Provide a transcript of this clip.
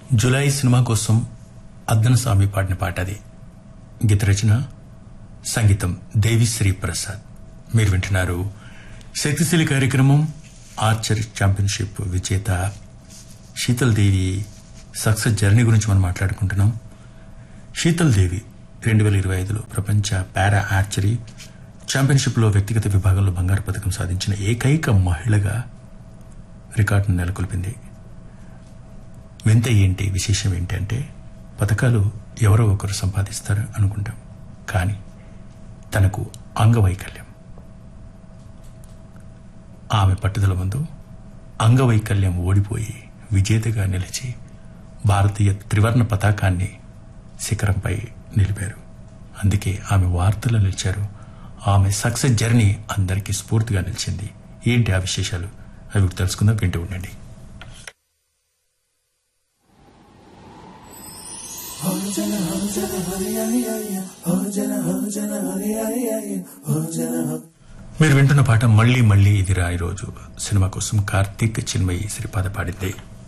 July cinema కోసం అద్దన స్వామి పాడిన పాట అది గీత రచన సంగీతం దేవిశ్రీ ప్రసాద్ మీరు వింటున్నారు శక్తిశీలి కార్యక్రమం ఆర్చరీ ఛాంపియన్షిప్ విజేత శీతల్ దేవి సక్సెస్ జర్నీ గురించి మనం మాట్లాడుకుంటున్నాం శీతల్ దేవి రెండు వేల ఇరవై ఐదులో ప్రపంచ పారా ఆర్చరీ ఛాంపియన్షిప్లో వ్యక్తిగత విభాగంలో బంగారు పథకం సాధించిన ఏకైక మహిళగా రికార్డును నెలకొల్పింది వింత ఏంటి విశేషం ఏంటి అంటే పథకాలు ఎవరో ఒకరు సంపాదిస్తారు అనుకుంటాం కానీ తనకు అంగవైకల్యం ఆమె పట్టుదల ముందు అంగవైకల్యం ఓడిపోయి విజేతగా నిలిచి భారతీయ త్రివర్ణ పతాకాన్ని శిఖరంపై నిలిపారు అందుకే ఆమె వార్తల్లో నిలిచారు ఆమె సక్సెస్ జర్నీ అందరికీ స్ఫూర్తిగా నిలిచింది ఏంటి ఆ విశేషాలు అవి ఇప్పుడు తెలుసుకుందాం వింటూ ఉండండి మీరు వింటున్న పాట మళ్ళీ మళ్ళీ ఇది రా ఈరోజు సినిమా కోసం కార్తీక్ చిన్మయి శ్రీపాద పాడింది